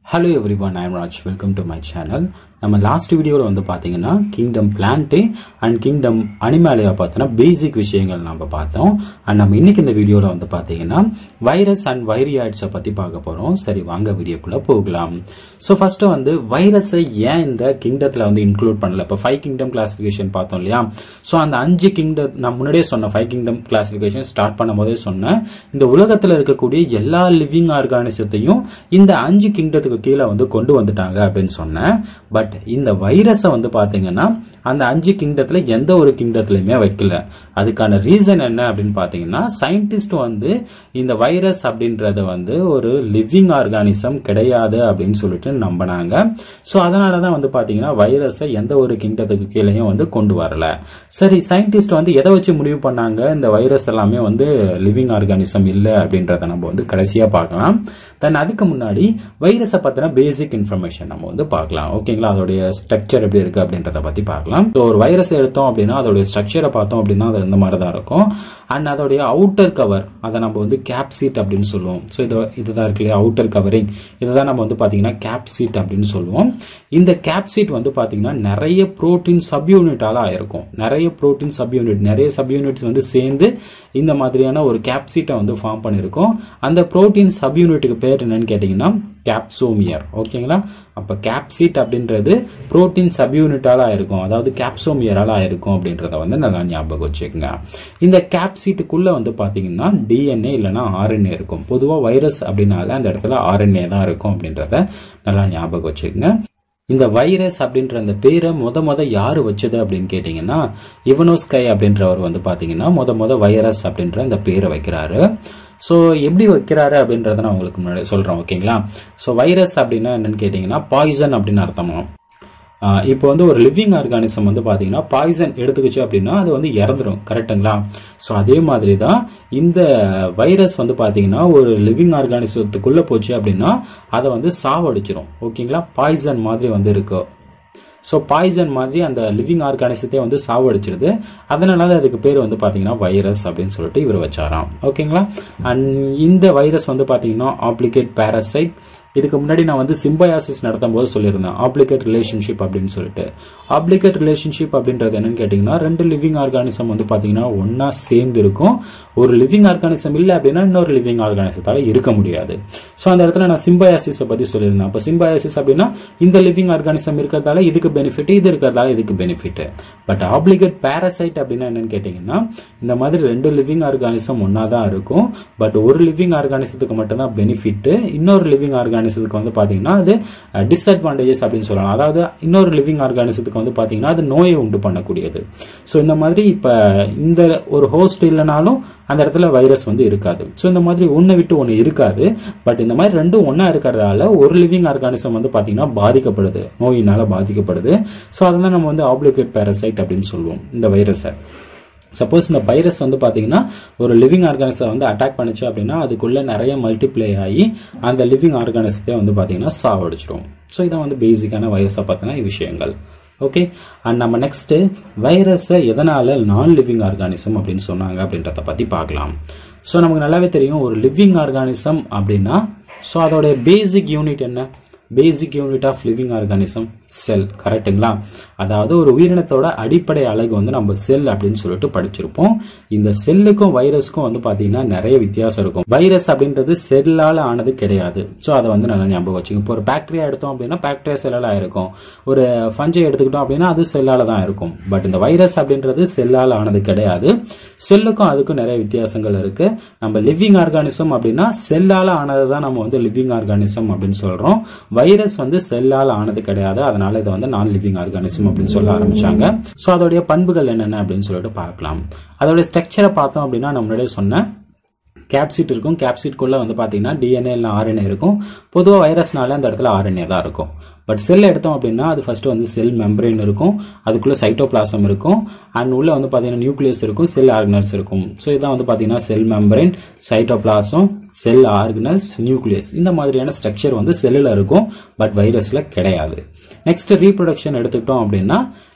hello everyone I'm Raj welcome to my channel நம்ம last வீடியோவில் வந்து பார்த்தீங்கன்னா kingdom plant and kingdom Animalia பார்த்தோன்னா பேசிக் விஷயங்கள் நம்ம பார்த்தோம் அண்ட் நம்ம இன்னைக்கு இந்த வீடியோவில் வந்து பார்த்தீங்கன்னா வைரஸ் அண்ட் வைரியாய்ட்ஸை பற்றி பார்க்க போகிறோம் சரி வாங்க வீடியோக்குள்ளே போகலாம் ஸோ ஃபஸ்ட்டு வந்து வைரஸை ஏன் இந்த கிங்டத்தில் வந்து இன்க்ளூட் பண்ணல இப்போ ஃபைவ் கிங்டம் கிளாஸிஃபிகேஷன் பார்த்தோம் இல்லையா ஸோ அந்த அஞ்சு கிங்டம் நான் முன்னாடியே சொன்னேன் ஃபைவ் கிங்டம் கிளாஸிஃபிகேஷன் ஸ்டார்ட் பண்ணும்போதே சொன்னேன் இந்த உலகத்தில் இருக்கக்கூடிய எல்லா லிவிங் ஆர்கானிசத்தையும் இந்த அஞ்சு கிங்டத்துக்கு கீழே வந்து கொண்டு வந்துட்டாங்க அப்படின்னு சொன்னேன் பட் இந்த வைரஸை வந்து பார்த்தீங்கன்னா அந்த அஞ்சு கிங்டத்தில் எந்த ஒரு கிங்டத்துலையுமே வைக்கல அதுக்கான ரீசன் என்ன அப்படின்னு பார்த்தீங்கன்னா சயின்டிஸ்ட் வந்து இந்த வைரஸ் அப்படின்றத வந்து ஒரு லிவிங் ஆர்கானிசம் கிடையாது அப்படின்னு சொல்லிட்டு நம்பினாங்க ஸோ அதனால தான் வந்து பார்த்தீங்கன்னா வைரஸை எந்த ஒரு கிங்டத்துக்கு கீழேயும் வந்து கொண்டு வரல சரி சயின்டிஸ்ட் வந்து எதை வச்சு முடிவு பண்ணாங்க இந்த வைரஸ் எல்லாமே வந்து லிவிங் ஆர்கானிசம் இல்லை அப்படின்றத நம்ம வந்து கடைசியாக பார்க்கலாம் தென் அதுக்கு முன்னாடி வைரஸை பற்றின பேசிக் இன்ஃபர்மேஷன் நம்ம வந்து பார்க்கலாம் ஓகேங்களா அதோடைய ஸ்ட்ரக்சர் எப்படி இருக்குது அப்படின்றத பற்றி பார்க்கலாம் ஸோ ஒரு வைரஸ் எடுத்தோம் அப்படின்னா அதோடைய ஸ்ட்ரக்சரை பார்த்தோம் அப்படின்னா அது இந்த மாதிரி தான் இருக்கும் அண்ட் அதோடைய அவுட்டர் கவர் அதை நம்ம வந்து கேப்சீட் அப்படின்னு சொல்லுவோம் ஸோ இது இதுதான் இருக்கு இல்லையா அவுட்டர் கவரிங் இதை தான் நம்ம வந்து பார்த்தீங்கன்னா கேப்சீட் அப்படின்னு சொல்லுவோம் இந்த கேப்சீட் வந்து பார்த்தீங்கன்னா நிறைய ப்ரோட்டீன் சப்யூனிட்டால ஆயிருக்கும் நிறைய ப்ரோட்டீன் சப்யூனிட் நிறைய சப்யூனிட்ஸ் வந்து சேர்ந்து இந்த மாதிரியான ஒரு கேப்சீட்டை வந்து ஃபார்ம் பண்ணியிருக்கோம் அந்த ப்ரோட்டீன் சப்யூனிட்டுக்கு பேர் என்னன்னு கேட்டிங்கன்னா கேப்சோமியர் ஓகேங்களா அப்போ கேப்சீட் அப்படின்றது புரோட்டீன் சப்யூனிட்டால் ஆயிருக்கும் அதாவது கேப்சோமியரால் ஆயிருக்கும் அப்படின்றத வந்து நல்லா ஞாபகம் வச்சுக்கோங்க இந்த கேப்சீட்டுக்குள்ளே வந்து பார்த்தீங்கன்னா டிஎன்ஏ இல்லைனா ஆர்என்ஏ இருக்கும் பொதுவாக வைரஸ் அப்படின்னால அந்த இடத்துல ஆர்என்ஏ தான் இருக்கும் அப்படின்றத நல்லா ஞாபகம் வச்சுக்கோங்க இந்த வைரஸ் அப்படின்ற அந்த பேரை முத முத யார் வச்சது அப்படின்னு கேட்டிங்கன்னா இவனோஸ்கை அப்படின்றவர் வந்து பார்த்தீங்கன்னா முத முத வைரஸ் அப்படின்ற அந்த பேரை வைக்கிறாரு ஸோ எப்படி வைக்கிறாரு அப்படின்றத நான் உங்களுக்கு முன்னாடி சொல்கிறேன் ஓகேங்களா ஸோ வைரஸ் அப்படின்னா என்னன்னு கேட்டிங்கன்னா பாய்சன் அப்படின்னு அர்த்தமாகும் இப்போ வந்து ஒரு லிவிங் ஆர்கானிசம் வந்து பார்த்தீங்கன்னா பாய்சன் எடுத்துக்கிச்சு அப்படின்னா அது வந்து இறந்துடும் கரெக்டுங்களா ஸோ அதே மாதிரி தான் இந்த வைரஸ் வந்து பார்த்தீங்கன்னா ஒரு லிவிங் ஆர்கானிசத்துக்குள்ளே போச்சு அப்படின்னா அதை வந்து சாவடிச்சிரும் ஓகேங்களா பாய்சன் மாதிரி வந்து இருக்கும் ஸோ பாய்சன் மாதிரி அந்த லிவிங் ஆர்கானிசத்தை வந்து சாவடிச்சிருது அதனால தான் அதுக்கு பேர் வந்து பார்த்தீங்கன்னா வைரஸ் அப்படின்னு சொல்லிட்டு இவர் வச்சாராம் ஓகேங்களா அண்ட் இந்த வைரஸ் வந்து பார்த்தீங்கன்னா ஆப்ளிகேட் பேரசைட் இதுக்கு முன்னாடி நான் வந்து சிம்பயாசிஸ் நடத்தும் போது சொல்லியிருந்தேன் ஆப்ளிகேட் ரிலேஷன்ஷிப் அப்படின்னு சொல்லிட்டு ஆப்ளிகேட் ரிலேஷன்ஷிப் அப்படின்றது என்னன்னு கேட்டிங்கன்னா ரெண்டு லிவிங் ஆர்கானிசம் வந்து பார்த்தீங்கன்னா ஒன்றா சேர்ந்து இருக்கும் ஒரு லிவிங் ஆர்கானிசம் இல்லை அப்படின்னா இன்னொரு லிவிங் ஆர்கானிசத்தால் இருக்க முடியாது ஸோ அந்த இடத்துல நான் சிம்பயாசிஸை பற்றி சொல்லியிருந்தேன் அப்போ சிம்பயாசிஸ் அப்படின்னா இந்த லிவிங் ஆர்கானிசம் இருக்கிறதால இதுக்கு பெனிஃபிட் இது இருக்கிறதால இதுக்கு பெனிஃபிட் பட் ஆப்ளிகேட் பேரசைட் அப்படின்னா என்னன்னு கேட்டிங்கன்னா இந்த மாதிரி ரெண்டு லிவிங் ஆர்கானிசம் ஒன்றா தான் இருக்கும் பட் ஒரு லிவிங் ஆர்கானிசத்துக்கு மட்டும்தான் பெனிஃபிட் இன்னொரு லிவிங் ஆர்கானிசம் ஆர்கானிசத்துக்கு வந்து பார்த்தீங்கன்னா அது டிஸ்அட்வான்டேஜஸ் அப்படின்னு சொல்லலாம் அதாவது இன்னொரு லிவிங் ஆர்கானிசத்துக்கு வந்து பார்த்தீங்கன்னா அது நோயை உண்டு பண்ணக்கூடியது ஸோ இந்த மாதிரி இப்போ இந்த ஒரு ஹோஸ்ட் இல்லைனாலும் அந்த இடத்துல வைரஸ் வந்து இருக்காது ஸோ இந்த மாதிரி ஒன்று விட்டு ஒன்று இருக்காது பட் இந்த மாதிரி ரெண்டும் ஒன்றா இருக்கிறதால ஒரு லிவிங் ஆர்கானிசம் வந்து பார்த்தீங்கன்னா பாதிக்கப்படுது நோயினால் பாதிக்கப்படுது ஸோ அதெல்லாம் நம்ம வந்து ஆப்ளிகேட் பேரசைட் அப்படின்னு சொல்லுவோம் இந்த வைரஸை சப்போஸ் இந்த வைரஸ் வந்து பார்த்தீங்கன்னா ஒரு லிவிங் ஆர்கானிசத்தை வந்து அட்டாக் பண்ணுச்சு அப்படின்னா அதுக்குள்ளே நிறைய மல்டிப்ளை ஆகி அந்த லிவிங் ஆர்கானிசத்தை வந்து பார்த்தீங்கன்னா சாவடிச்சிடும் ஸோ இதான் வந்து பேசிக்கான வைரஸை பார்த்தினா விஷயங்கள் ஓகே அண்ட் நம்ம நெக்ஸ்ட்டு வைரஸை எதனால் நான் லிவிங் ஆர்கானிசம் அப்படின்னு சொன்னாங்க அப்படின்றத பற்றி பார்க்கலாம் ஸோ நமக்கு நல்லாவே தெரியும் ஒரு லிவிங் ஆர்கானிசம் அப்படின்னா ஸோ அதோடைய பேசிக் யூனிட் என்ன basic unit of living organism cell கரெக்டுங்களா அதாவது ஒரு உயிரினத்தோட அடிப்படை அழகு வந்து நம்ம செல் அப்படின்னு சொல்லிட்டு படிச்சிருப்போம் இந்த செல்லுக்கும் வைரஸ்க்கும் வந்து பார்த்தீங்கன்னா நிறைய வித்தியாசம் இருக்கும் வைரஸ் அப்படின்றது செல்லால் ஆனது கிடையாது ஸோ அதை வந்து நல்லா ஞாபகம் வச்சுக்கோங்க இப்போ ஒரு பாக்டீரியா எடுத்தோம் அப்படின்னா பாக்டீரியா செல்லால் ஆயிருக்கும் ஒரு ஃபஞ்சை எடுத்துக்கிட்டோம் அப்படின்னா அது செல்லால் தான் இருக்கும் பட் இந்த வைரஸ் அப்படின்றது செல்லால் ஆனது கிடையாது செல்லுக்கும் அதுக்கும் நிறைய வித்தியாசங்கள் இருக்கு நம்ம லிவிங் ஆர்கானிசம் அப்படின்னா செல்லால் ஆனது தான் நம்ம வந்து லிவிங் ஆர்கானிசம் அப்படின்னு சொல்றோம் வைரஸ் வந்து செல்லால் ஆனது கிடையாது அதனால இதை வந்து நான் லிவிங் ஆர்கானிசம் அப்படின்னு சொல்ல ஆரம்பிச்சாங்க ஸோ அதோடைய பண்புகள் என்னென்ன அப்படின்னு சொல்லிட்டு பார்க்கலாம் அதோடைய ஸ்ட்ரக்சரை பார்த்தோம் அப்படின்னா நான் முன்னாடியே சொன்னேன் கேப்சிட் இருக்கும் கேப்சிட்குள்ளே வந்து பார்த்தீங்கன்னா டிஎன்ஏ இல்லை ஆர்என்ஏ இருக்கும் பொதுவாக வைரஸ்னால அந்த இடத்துல ஆர்என்ஏ தான் இருக்கும் பட் செல் எடுத்தோம் அப்படின்னா அது ஃபஸ்ட்டு வந்து செல் மெம்பரேன் இருக்கும் அதுக்குள்ளே சைட்டோபிளாசம் இருக்கும் அண்ட் உள்ளே வந்து பார்த்தீங்கன்னா நியூக்ளியஸ் இருக்கும் செல் ஆர்கனல்ஸ் இருக்கும் ஸோ இதான் வந்து பார்த்தீங்கன்னா cell membrane cytoplasm cell organelles nucleus இந்த மாதிரியான ஸ்ட்ரக்சர் வந்து செல்லில் இருக்கும் பட் வைரஸில் கிடையாது நெக்ஸ்ட் ரீப்ரொடக்ஷன் எடுத்துக்கிட்டோம் அப்படின்னா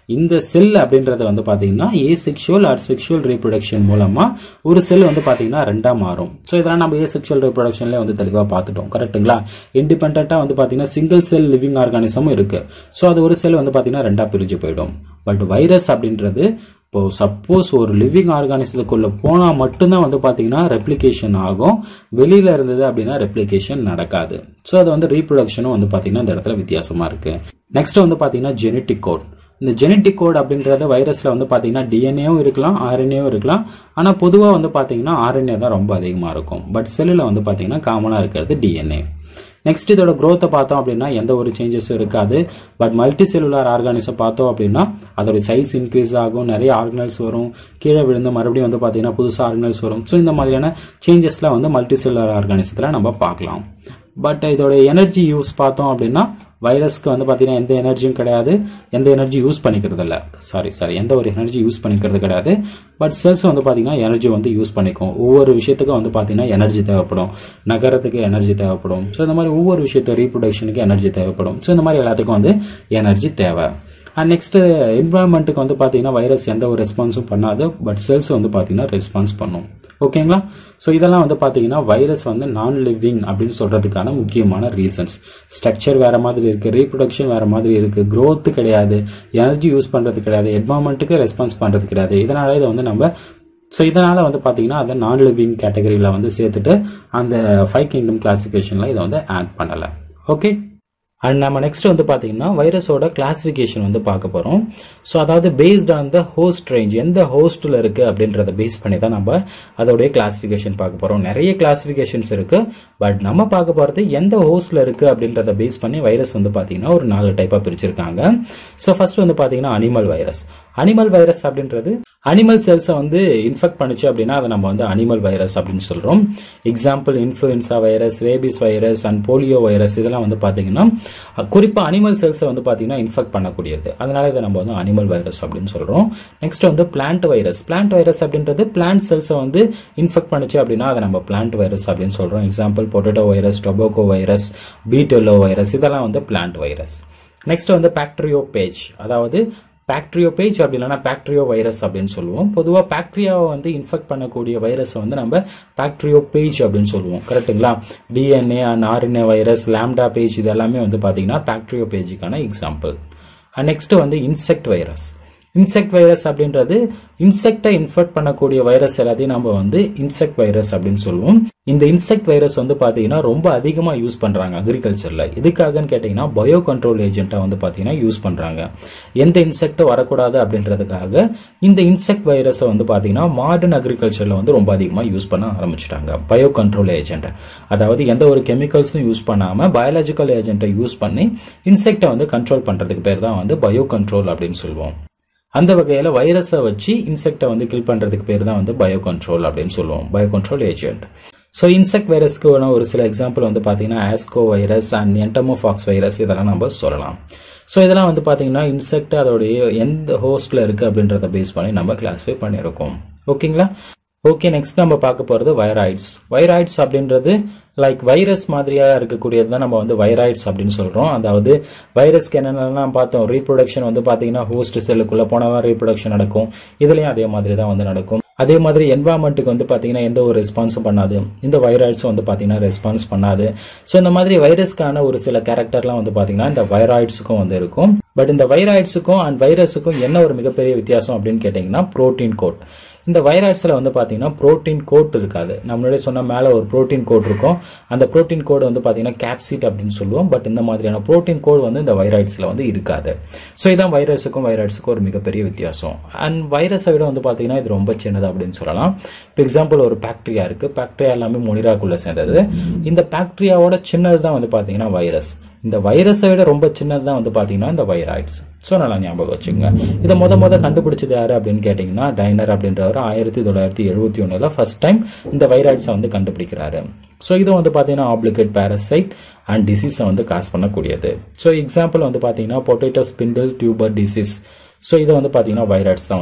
இந்த செல் அப்படின்றது வந்து பார்த்தீங்கன்னா asexual or sexual reproduction மூலமா ஒரு செல் வந்து பார்த்தீங்கன்னா ரெண்டா மாறும் ஸோ இதெல்லாம் நம்ம ஏ செக்ஷுவல் ரீப்ரொடக்ஷன்லேயே வந்து தெளிவாக பார்த்துட்டோம் கரெக்ட்டுங்களா இண்டிபெண்ட்டாக வந்து பார்த்தீங்கன்னா சிங்கிள் செல் லிவிங் ஆர்கானிசமும் இருக்கு ஸோ அது ஒரு செல் வந்து பார்த்தீங்கன்னா ரெண்டா பிரிஞ்சு போயிடும் பட் வைரஸ் அப்படின்றது இப்போ சப்போஸ் ஒரு லிவிங் ஆர்கானிசத்துக்குள்ள போனால் மட்டும்தான் வந்து பார்த்தீங்கன்னா ரெப்ளிகேஷன் ஆகும் வெளியில இருந்தது அப்படின்னா ரெப்ளிகேஷன் நடக்காது ஸோ அது வந்து ரீப்ரொடக்ஷனும் வந்து பார்த்தீங்கன்னா இந்த இடத்துல வித்தியாசமா இருக்கு நெக்ஸ்ட் வந்து பார்த்தீங்கன்னா ஜெனட்டிக் கோட் இந்த ஜெனட்டிக் கோட் அப்படின்றது வைரஸ்ல வந்து பார்த்தீங்கன்னா டிஎன்ஏவும் இருக்கலாம் ஆர்என்ஏவும் இருக்கலாம் ஆனால் பொதுவாக வந்து பார்த்தீங்கன்னா ஆர்என்ஏ தான் ரொம்ப அதிகமாக இருக்கும் பட் செல்லில் வந்து பார்த்தீங்கன்னா காமனாக இருக்கிறது டிஎன்ஏ நெக்ஸ்ட் இதோட growth-அ பார்த்தோம் அப்படின்னா எந்த ஒரு சேஞ்சஸும் இருக்காது பட் மல்டி செல்லுலார் ஆர்கானிசம் பார்த்தோம் அப்படின்னா அதோட சைஸ் இன்க்ரீஸ் ஆகும் நிறைய ஆர்கனல்ஸ் வரும் கீழே விழுந்து மறுபடியும் வந்து பார்த்தீங்கன்னா புதுசாக ஆர்கனல்ஸ் வரும் ஸோ இந்த மாதிரியான சேஞ்சஸ்லாம் வந்து மல்டி செல்லுலார் ஆர்கானிசத்தில் நம்ம பார்க்கலாம் பட் இதோட எனர்ஜி யூஸ் பார்த்தோம் அப்படின்னா வைரஸ்க்கு வந்து பார்த்தீங்கன்னா எந்த எனர்ஜியும் கிடையாது எந்த எனர்ஜி யூஸ் பண்ணிக்கிறது இல்லை சாரி சாரி எந்த ஒரு எனர்ஜி யூஸ் பண்ணிக்கிறது கிடையாது பட் செல்ஸ் வந்து பார்த்தீங்கன்னா எனர்ஜி வந்து யூஸ் பண்ணிக்கும் ஒவ்வொரு விஷயத்துக்கும் வந்து பார்த்தீங்கன்னா எனர்ஜி தேவைப்படும் நகரத்துக்கு எனர்ஜி தேவைப்படும் ஸோ இந்த மாதிரி ஒவ்வொரு விஷயத்த ரீப்ரொடக்ஷனுக்கு எனர்ஜி தேவைப்படும் ஸோ இந்த மாதிரி எல்லாத்துக்கும் வந்து எனர்ஜி தேவை அண்ட் நெக்ஸ்ட் என்வாயன்மெண்ட்டுக்கு வந்து பார்த்தீங்கன்னா வைரஸ் எந்த ஒரு ரெஸ்பான்ஸும் பண்ணாது பட் செல்ஸ் வந்து பார்த்தீங்கன்னா ரெஸ்பான்ஸ் பண்ணும் ஓகேங்களா ஸோ இதெல்லாம் வந்து பார்த்தீங்கன்னா வைரஸ் வந்து நான் லிவிங் அப்படின்னு சொல்றதுக்கான முக்கியமான ரீசன்ஸ் ஸ்ட்ரக்சர் வேற மாதிரி இருக்கு ரீப்ரொடக்ஷன் வேற மாதிரி இருக்கு growth கிடையாது எனர்ஜி யூஸ் பண்றது கிடையாது என்வாயன்மெண்ட்டுக்கு ரெஸ்பான்ஸ் பண்றது கிடையாது இதனால இதை வந்து நம்ம ஸோ இதனால் வந்து பார்த்தீங்கன்னா அதை நான் லிவிங் கேட்டகரியில் வந்து சேர்த்துட்டு அந்த ஃபைவ் கிங்டம் கிளாசிஃபிகேஷனில் இதை வந்து ஆட் பண்ணலை ஓகே அண்ட் நம்ம நெக்ஸ்ட் வந்து பார்த்தீங்கன்னா வைரஸோட கிளாசிஃபிகேஷன் வந்து பார்க்க போகிறோம் ஸோ அதாவது based on the host range எந்த ஹோஸ்ட்டில் இருக்குது அப்படின்றத பேஸ் பண்ணி தான் நம்ம அதோடைய கிளாசிஃபிகேஷன் பார்க்க போகிறோம் நிறைய கிளாசிஃபிகேஷன்ஸ் இருக்குது பட் நம்ம பார்க்க போகிறது எந்த ஹோஸ்ட்டில் இருக்குது அப்படின்றத பேஸ் பண்ணி வைரஸ் வந்து பார்த்தீங்கன்னா ஒரு நாலு டைப்பாக பிரிச்சிருக்காங்க ஸோ ஃபர்ஸ்ட் வந்து பார்த்தீங்கன்னா அனிமல் வைரஸ் அனிமல் வைரஸ் அப்படின்றது அனிமல் செல்ஸை வந்து இன்ஃபெக்ட் பண்ணுச்சு அப்படின்னா அதை நம்ம வந்து அனிமல் வைரஸ் அப்படின்னு சொல்கிறோம் example influenza virus rabies virus and polio virus இதெல்லாம் வந்து பார்த்தீங்கன்னா குறிப்பாக அனிமல் செல்ஸை வந்து பார்த்தீங்கன்னா இன்ஃபெக்ட் பண்ணக்கூடியது அதனால இதை நம்ம வந்து அனிமல் வைரஸ் அப்படின்னு சொல்கிறோம் நெக்ஸ்ட் வந்து பிளான்ட் வைரஸ் பிளான்ட் வைரஸ் அப்படின்றது பிளான்ட் செல்ஸை வந்து இன்ஃபெக்ட் பண்ணுச்சு அப்படின்னா அதை நம்ம பிளான்ட் வைரஸ் அப்படின்னு சொல்கிறோம் example potato virus tobacco virus பீட்டெல்லோ வைரஸ் இதெல்லாம் வந்து பிளான்ட் வைரஸ் நெக்ஸ்ட் வந்து பாக்டரியோ பேஜ் அதாவது பாக்டரியோ பேஜ் அப்படி இல்லைன்னா பாக்டரியோ வைரஸ் அப்படின்னு சொல்லுவோம் பொதுவாக பாக்டீரியாவை வந்து இன்ஃபெக்ட் பண்ணக்கூடிய வைரஸை வந்து நம்ம பாக்டரியோ பேஜ் அப்படின்னு சொல்லுவோம் கரெக்ட்டுங்களா DNA and RNA virus lambda phage இது எல்லாமே வந்து பார்த்தீங்கன்னா பாக்டரியோ பேஜுக்கான எக்ஸாம்பிள் அண்ட் நெக்ஸ்ட் வந்து இன்செக்ட் வைரஸ் இன்செக்ட் வைரஸ் அப்படின்றது இன்செக்டை இன்ஃபெக்ட் பண்ணக்கூடிய வைரஸ் எல்லாத்தையும் நம்ம வந்து இன்செக்ட் வைரஸ் அப்படின்னு சொல்லுவோம் இந்த இன்செக்ட் வைரஸ் வந்து பார்த்தீங்கன்னா ரொம்ப அதிகமாக யூஸ் பண்ணுறாங்க அக்ரிகல்ச்சரில் எதுக்காகன்னு கேட்டிங்கன்னா பயோ கண்ட்ரோல் ஏஜென்ட்டை வந்து பார்த்தீங்கன்னா யூஸ் பண்ணுறாங்க எந்த இன்செக்டும் வரக்கூடாது அப்படின்றதுக்காக இந்த இன்செக்ட் வைரஸை வந்து பார்த்தீங்கன்னா மாடர்ன் அக்ரிகல்ச்சரில் வந்து ரொம்ப அதிகமாக யூஸ் பண்ண ஆரம்பிச்சிட்டாங்க பயோ கண்ட்ரோல் ஏஜென்ட்டை அதாவது எந்த ஒரு கெமிக்கல்ஸும் யூஸ் பண்ணாமல் பயாலஜிக்கல் ஏஜென்ட்டை யூஸ் பண்ணி இன்செக்டை வந்து கண்ட்ரோல் பண்ணுறதுக்கு பேர் தான் வந்து பயோ கண்ட்ரோல் அப்படின்னு சொல்லுவோம் அந்த வகையில் வைரஸை வச்சு இன்செக்டை வந்து கில் பண்ணுறதுக்கு பேர் தான் வந்து பயோ கண்ட்ரோல் அப்படின்னு சொல்லுவோம் bio control agent so insect வைரஸ்க்கு ஒரு சில எக்ஸாம்பிள் வந்து பார்த்தீங்கன்னா asco virus and entomopox virus இதெல்லாம் நம்ம சொல்லலாம் ஸோ இதெல்லாம் வந்து பார்த்தீங்கன்னா இன்செக்ட் அதோடைய எந்த ஹோஸ்டில் இருக்குது அப்படின்றத பேஸ் பண்ணி நம்ம கிளாஸிஃபை பண்ணியிருக்கோம் ஓகேங்களா ஓகே நெக்ஸ்ட் நம்ம பார்க்க போகிறது வைராய்ட்ஸ் வைராய்ட்ஸ் அப்படின்றது லைக் வைரஸ் மாதிரியா இருக்கக்கூடியது தான் நம்ம வந்து வைராய்ட்ஸ் அப்படின்னு சொல்றோம் அதாவது வைரஸ்க்கு என்னென்னலாம் பார்த்தோம் ரீப்ரொடக்ஷன் வந்து பார்த்தீங்கன்னா ஹோஸ்ட் செல்லுக்குள்ள போனால் தான் ரீப்ரொடக்ஷன் நடக்கும் இதுலயும் அதே மாதிரி தான் வந்து நடக்கும் அதே மாதிரி என்வாயன்மெண்ட்டுக்கு வந்து பார்த்தீங்கன்னா எந்த ஒரு ரெஸ்பான்ஸும் பண்ணாது இந்த வைராய்ட்ஸும் வந்து பார்த்தீங்கன்னா ரெஸ்பான்ஸ் பண்ணாது ஸோ இந்த மாதிரி வைரஸ்க்கான ஒரு சில கேரக்டர்லாம் வந்து பார்த்தீங்கன்னா இந்த வைராய்ட்ஸுக்கும் வந்து இருக்கும் பட் இந்த வைராய்ட்ஸுக்கும் அண்ட் வைரஸுக்கும் என்ன ஒரு மிகப்பெரிய வித்தியாசம் அப்படின்னு கேட்டிங்கன்னா ப்ரோட்டீன் கோட் இந்த வைராய்ட்ஸில் வந்து பார்த்தீங்கன்னா ப்ரோட்டீன் கோட் இருக்காது நம்மளுடைய சொன்ன மேலே ஒரு ப்ரோட்டீன் கோட் இருக்கும் அந்த ப்ரோட்டீன் கோடு வந்து பார்த்தீங்கன்னா கேப்சிட் அப்படின்னு சொல்லுவோம் பட் இந்த மாதிரியான ப்ரோட்டீன் கோட் வந்து இந்த வைராய்ட்ஸில் வந்து இருக்காது ஸோ இதான் வைரஸுக்கும் வைராய்ட்ஸுக்கும் ஒரு மிகப்பெரிய வித்தியாசம் அண்ட் வைரஸை விட வந்து பார்த்தீங்கன்னா இது ரொம்ப சின்னது அப்படின்னு சொல்லலாம் இப்போ எக்ஸாம்பிள் ஒரு பாக்டீரியா இருக்குது பாக்டீரியா எல்லாமே மொனிராக்குள்ளே சேர்ந்தது இந்த பாக்டீரியாவோட சின்னது தான் வந்து பார்த்தீங்கன்னா வைரஸ் இந்த வைரஸை விட ரொம்ப சின்னது தான் வந்து பார்த்தீங்கன்னா இந்த வைராய்ட்ஸ் ஸோ நல்லா ஞாபகம் வச்சுங்க இதை முத முத கண்டுபிடிச்சது யாரு அப்படின்னு கேட்டிங்கன்னா டைனர் அப்படின்றவர் ஆயிரத்தி தொள்ளாயிரத்தி எழுபத்தி ஒன்றில் ஃபர்ஸ்ட் டைம் இந்த வைராய்ட்ஸை வந்து கண்டுபிடிக்கிறாரு ஸோ இது வந்து பார்த்தீங்கன்னா ஆப்ளிகேட் பேரசைட் அண்ட் டிசீஸை வந்து காஸ் பண்ணக்கூடியது ஸோ எக்ஸாம்பிள் வந்து பார்த்தீங்கன்னா potato spindle tuber disease so இதை வந்து பார்த்தீங்கன்னா வைராய்ட்ஸ் தான் வந்து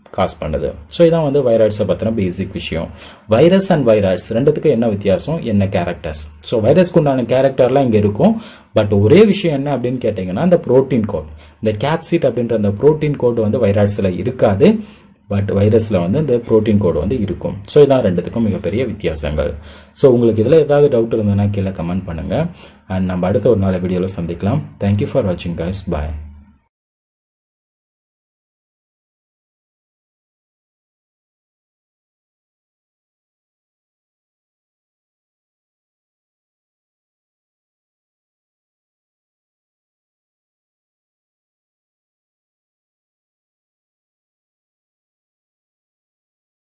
காஸ் பண்ணுது ஸோ இதான் வந்து வைரஸை பற்றின பேசிக் விஷயம் வைரஸ் அண்ட் வைரஸ் ரெண்டுத்துக்கும் என்ன வித்தியாசம் என்ன கேரக்டர்ஸ் ஸோ வைரஸ்க்கு உண்டான கேரக்டர்லாம் இங்கே இருக்கும் பட் ஒரே விஷயம் என்ன அப்படின்னு கேட்டிங்கன்னா இந்த ப்ரோட்டீன் கோட் இந்த கேப்சிட் அப்படின்ற அந்த ப்ரோட்டீன் கோட் வந்து வைரஸில் இருக்காது பட் வைரஸில் வந்து இந்த ப்ரோட்டீன் கோடு வந்து இருக்கும் ஸோ இதான் ரெண்டுத்துக்கும் மிகப்பெரிய வித்தியாசங்கள் ஸோ உங்களுக்கு இதில் ஏதாவது டவுட் இருந்ததுன்னா கீழே கமெண்ட் பண்ணுங்கள் அண்ட் நம்ம அடுத்த ஒரு நாள் வீடியோவில் சந்திக்கலாம் தேங்க்யூ ஃபார் வாட்சிங் கைஸ் பாய்